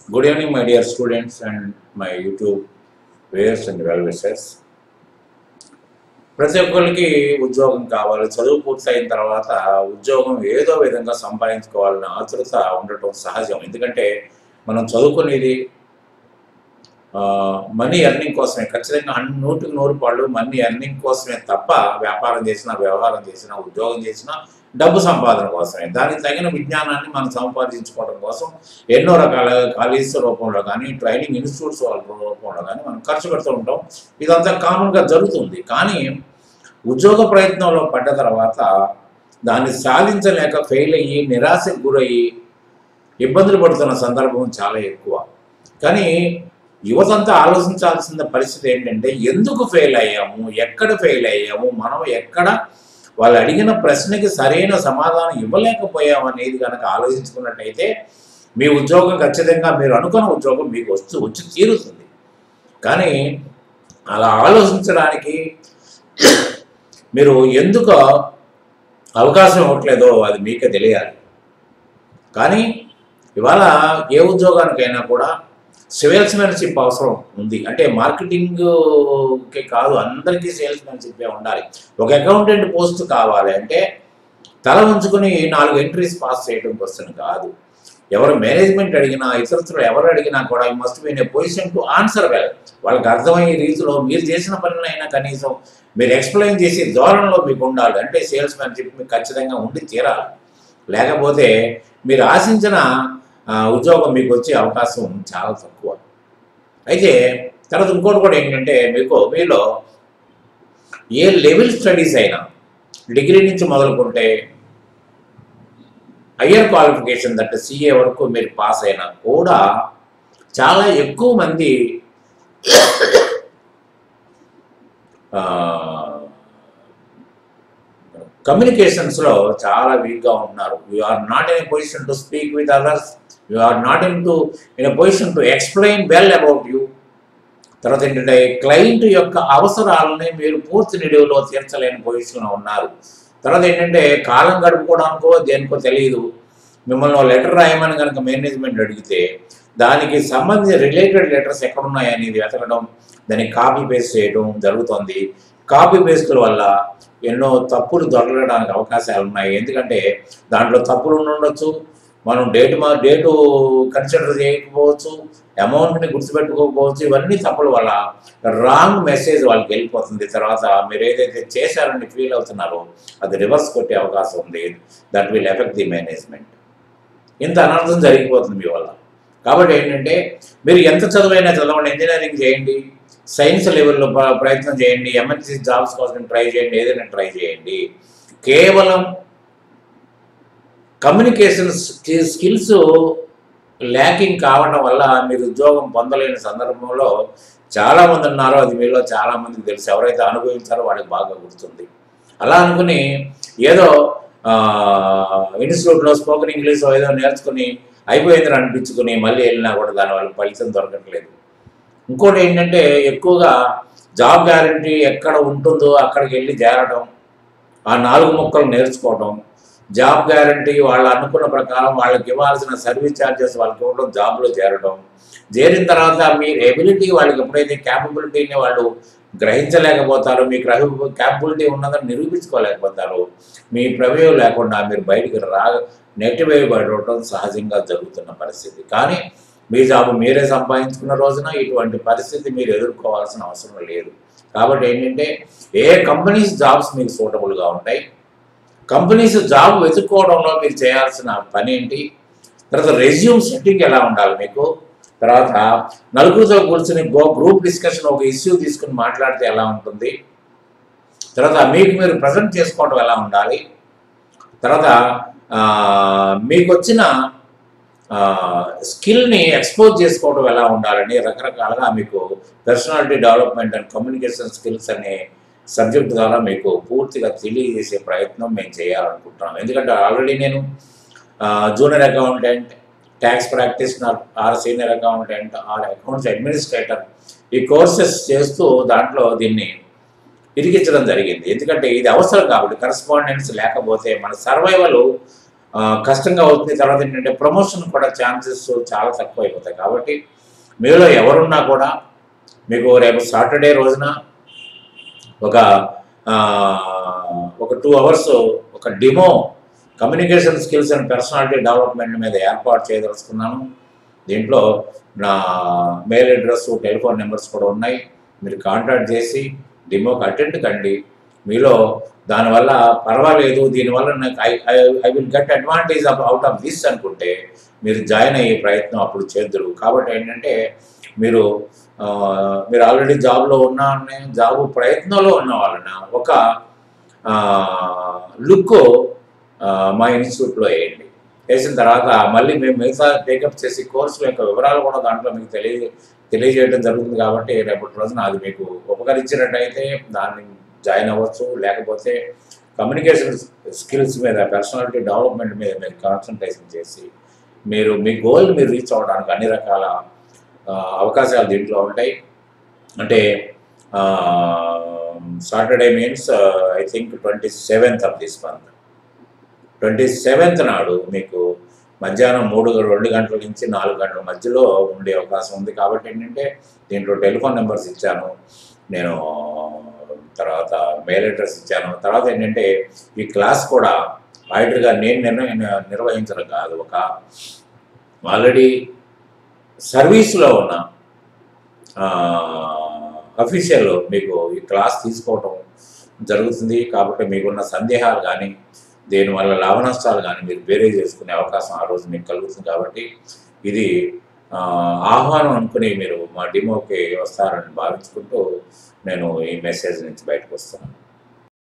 Good evening, my dear students and my YouTube viewers and well wishers. ప్రతి ఒక్కరికి ఉద్యోగం కావాలి చదువు పూర్తయిన తర్వాత ఉద్యోగం ఏదో విధంగా సంపాదించుకోవాలన్న ఆతృత ఉండటం సహజం ఎందుకంటే మనం చదువుకునేది మనీ ఎర్నింగ్ కోసమే ఖచ్చితంగా అన్ని నూటికి నూరు పాళ్ళు మనీ ఎర్నింగ్ కోసమే తప్ప వ్యాపారం చేసినా వ్యవహారం చేసినా ఉద్యోగం చేసినా డబ్బు సంపాదన కోసమే దానికి తగిన విజ్ఞానాన్ని మనం సంపాదించుకోవడం కోసం ఎన్నో రకాల కాలేజీస్ రూపంలో కానీ ట్రైనింగ్ ఇన్స్టిట్యూట్స్ వాళ్ళ రూపంలో కానీ మనం ఖర్చు పెడుతూ ఉంటాం ఇదంతా కామన్గా జరుగుతుంది కానీ ఉద్యోగ ప్రయత్నంలో పడ్డ తర్వాత దాన్ని సాధించలేక ఫెయిల్ అయ్యి నిరాశకు గురయ్యి ఇబ్బందులు పడుతున్న సందర్భం చాలా ఎక్కువ కానీ యువతంతా ఆలోచించాల్సిన పరిస్థితి ఏంటంటే ఎందుకు ఫెయిల్ అయ్యాము ఎక్కడ ఫెయిల్ అయ్యాము మనం ఎక్కడ వాళ్ళు అడిగిన ప్రశ్నకి సరైన సమాధానం ఇవ్వలేకపోయాం అనేది కనుక ఆలోచించుకున్నట్టయితే మీ ఉద్యోగం ఖచ్చితంగా మీరు అనుకున్న ఉద్యోగం మీకు వస్తూ వచ్చి తీరుతుంది కానీ అలా ఆలోచించడానికి మీరు ఎందుకు అవకాశం ఇవ్వట్లేదో అది మీకే తెలియాలి కానీ ఇవాళ ఏ ఉద్యోగానికైనా కూడా సేల్స్మెన్షిప్ అవసరం ఉంది అంటే మార్కెటింగ్కి కాదు అందరికీ సేల్స్మెన్షిప్ ఉండాలి ఒక అకౌంటెంట్ పోస్ట్ కావాలి అంటే తల ఉంచుకుని నాలుగు ఎంట్రీస్ పాస్ చేయడం క్వశ్చన్ కాదు ఎవరు మేనేజ్మెంట్ అడిగినా ఇతరులు ఎవరు అడిగినా కూడా ఈ must be position to answer well వాళ్ళకి అర్థమయ్యే రీతిలో మీరు చేసిన పనులైనా కనీసం మీరు ఎక్స్ప్లెయిన్ చేసే ధోరణిలో మీకు ఉండాలి అంటే సేల్స్ మ్యాన్షిప్ మీకు ఖచ్చితంగా ఉండి తీరాలి లేకపోతే మీరు ఆశించిన ఆ, ఉద్యోగం మీకు వచ్చే అవకాశం చాలా తక్కువ అయితే తర్వాత ఇంకోటి కూడా ఏంటంటే మీకు మీలో ఏ లెవెల్ స్టడీస్ అయినా డిగ్రీ నుంచి మొదలుకుంటే హయ్యర్ క్వాలిఫికేషన్ దట్ సిఏ వరకు మీరు పాస్ అయినా కూడా చాలా ఎక్కువ మంది కమ్యూనికేషన్స్లో చాలా వీక్గా ఉంటున్నారు you are not in a position to speak with others you are not in to in a position to explain well about you తర్వాత ఏంటంటే క్లయింట్ యొక్క అవసరాలని మీరు పూర్తి నిడివిలో తీర్చలేని పొజిషన్లో ఉన్నారు తర్వాత ఏంటంటే కాలం గడుపుకోవడానికో దేనికో తెలియదు మిమ్మల్ని ఓ లెటర్ రాయమని కనుక మేనేజ్మెంట్ అడిగితే దానికి సంబంధించిన రిలేటెడ్ లెటర్స్ ఎక్కడున్నాయి అనేది వెతకడం దానికి కాపీ పేస్ట్ చేయడం జరుగుతుంది కాపీ పేస్టుల వల్ల ఎన్నో తప్పులు దొరకడానికి అవకాశాలు ఉన్నాయి ఎందుకంటే దాంట్లో తప్పులు ఉండి ఉండొచ్చు మనం డేట్ మా డేటు కన్సిడర్ చేయకపోవచ్చు అమౌంట్ని గుర్తుపెట్టుకోకపోవచ్చు ఇవన్నీ తప్పుల వల్ల రాంగ్ మెసేజ్ వాళ్ళకి వెళ్ళిపోతుంది తర్వాత మీరు ఏదైతే చేశారని ఫీల్ అవుతున్నారో అది రివర్స్ కొట్టే అవకాశం ఉంది that will effect the management ఇంత అనర్థం జరిగిపోతుంది మీ వల్ల కాబట్టి ఏంటంటే మీరు ఎంత చదువైనా చదవండి ఇంజనీరింగ్ చేయండి సైన్స్ లెవెల్లో ప్ర- ప్రయత్నం చేయండి ఎంఎన్సీ జాబ్స్ కోసం ట్రై చేయండి ఏదైనా ట్రై చేయండి కేవలం కమ్యూనికేషన్ స్కిల్స్ ల్యాకింగ్ కావడం వల్ల మీరు ఉద్యోగం పొందలేని సందర్భంలో చాలామంది ఉన్నారు అది మీలో చాలామందికి తెలుసు ఎవరైతే అనుభవించారో వాళ్ళకి బాగా గుర్తుంది అలా అనుకుని ఏదో ఇన్స్టిట్యూట్లో స్పోకెన్ ఇంగ్లీష్ ఏదో నేర్చుకుని అయిపోయిందని అనిపించుకుని మళ్ళీ వెళ్ళినా కూడా దానివల్ల ఫలితం దొరకట్లేదు ఇంకోటి ఏంటంటే ఎక్కువగా జాబ్ గ్యారంటీ ఎక్కడ ఉంటుందో అక్కడికి వెళ్ళి చేరడం ఆ నాలుగు మొక్కలు నేర్చుకోవడం జాబ్ గ్యారంటీ వాళ్ళు అనుకున్న ప్రకారం వాళ్ళకి ఇవ్వాల్సిన సర్వీస్ ఛార్జెస్ వాళ్ళకి ఇవ్వడం జాబ్లో చేరడం చేరిన తర్వాత మీ ఎబిలిటీ వాళ్ళకి ఎప్పుడైతే క్యాపబిలిటీని వాళ్ళు గ్రహించలేకపోతారో మీకు క్యాపబిలిటీ ఉన్నదని నిరూపించుకోలేకపోతారో మీ ప్రమేయం లేకుండా మీరు బయటికి రా నెట్ వేయబడటం సహజంగా జరుగుతున్న పరిస్థితి కానీ మీ జాబ్ మీరే సంపాదించుకున్న రోజున ఇటువంటి పరిస్థితి మీరు ఎదుర్కోవాల్సిన అవసరం లేదు కాబట్టి ఏంటంటే ఏ కంపెనీస్ జాబ్స్ మీకు సూటబుల్గా ఉంటాయి కంపెనీస్ జాబ్ వెతుక్కోవడంలో మీరు చేయాల్సిన పని ఏంటి తర్వాత రెజ్యూమ్ సెట్టింగ్ ఎలా ఉండాలి మీకు తర్వాత నలుగురితో కూర్చుని గో గ్రూప్ డిస్కషన్ ఒక ఇష్యూ తీసుకుని మాట్లాడితే ఎలా ఉంటుంది తర్వాత మీకు మీరు ప్రజెంట్ చేసుకోవడం ఎలా ఉండాలి తర్వాత ఆ, మీకు వచ్చిన స్కిల్ని ఎక్స్పోజ్ చేసుకోవడం ఎలా ఉండాలని రకరకాలుగా మీకు personality development and communication skills అనే సబ్జెక్ట్ ద్వారా మీకు పూర్తిగా తెలియజేసే ప్రయత్నం మేము చేయాలనుకుంటున్నాం ఎందుకంటే ఆల్రెడీ నేను junior accountant tax practitioner or senior accountant or accounts administrator ఈ కోర్సెస్ చేస్తూ దాంట్లో దీన్ని ఇరిగించడం జరిగింది ఎందుకంటే ఇది అవసరం కాబట్టి కరస్పాండెన్స్ లేకపోతే మన సర్వైవల్ ఆ, కష్టంగా అవుతుంది తర్వాత ఏంటంటే ప్రమోషన్ కూడా ఛాన్సెస్ చాలా తక్కువ అయిపోతాయి కాబట్టి మీలో ఎవరున్నా కూడా మీకు రేపు సాటర్డే రోజున ఒక ఆ, ఒక టూ అవర్స్ ఒక demo communication skills and personality development మీద ఏర్పాటు చేయదలుచుకున్నాను దీంట్లో నా మెయిల్ అడ్రస్ టెలిఫోన్ నెంబర్స్ కూడా ఉన్నాయి మీరు కాంటాక్ట్ చేసి డిమోకి అటెండ్ కండి మీలో దానివల్ల పర్వాలేదు దీనివల్ల నాకు I I will get advantage of out of this అనుకుంటే మీరు జాయిన్ అయ్యే ప్రయత్నం అప్పుడు చేద్దరు కాబట్టి ఏంటంటే మీరు ఆ, మీరు ఆల్రెడీ జాబ్లో ఉన్న జాబ్ ప్రయత్నంలో ఉన్న వాళ్ళని ఒక లుక్ మా ఇన్స్టిట్యూట్లో వేయండి వేసిన తర్వాత మళ్ళీ మేము మిగతా టేకప్ చేసి కోర్సుల యొక్క వివరాలు కూడా దాంట్లో మీకు తెలియ తెలియజేయడం జరుగుతుంది కాబట్టి రేపటి రోజున అది మీకు ఉపకరించినట్టయితే దాన్ని జాయిన్ అవ్వచ్చు లేకపోతే కమ్యూనికేషన్ స్కిల్స్ మీద పర్సనాలిటీ డెవలప్మెంట్ మీద మీరు కాన్సన్ట్రేషన్ చేసి మీరు మీ గోల్ మీరు రీచ్ అవ్వడానికి అన్ని రకాల ఆ, అవకాశాలు దీంట్లో ఉంటాయి అంటే Saturday means I think twenty seventh of this month twenty seventh నాడు మీకు మధ్యాహ్నం మూడు రెండు గంటల నుంచి నాలుగు గంటల మధ్యలో ఉండే అవకాశం ఉంది కాబట్టి ఏంటంటే దీంట్లో టెలిఫోన్ నెంబర్స్ ఇచ్చాను నేను తర్వాత మెయిల్ అడ్రస్ ఇచ్చాను తర్వాత ఏంటంటే ఈ క్లాస్ కూడా ఆడిటర్గా నేను నిర్ణయం నిర్వహించడం కాదు ఒక ఆల్రెడీ సర్వీస్లో ఉన్న అఫీషియల్ మీకు ఈ క్లాస్ తీసుకోవటం జరుగుతుంది కాబట్టి మీకున్న సందేహాలు కానీ దీనివల్ల లాభ నష్టాలు కానీ మీరు వేరే చేసుకునే అవకాశం ఆ రోజు మీకు కలుగుతుంది కాబట్టి ఇది ఆ, ఆహ్వానం అనుకుని మీరు మా డిమోకి వస్తారని భావించుకుంటూ నేను ఈ మెసేజ్ నుంచి బయటకు వస్తున్నాను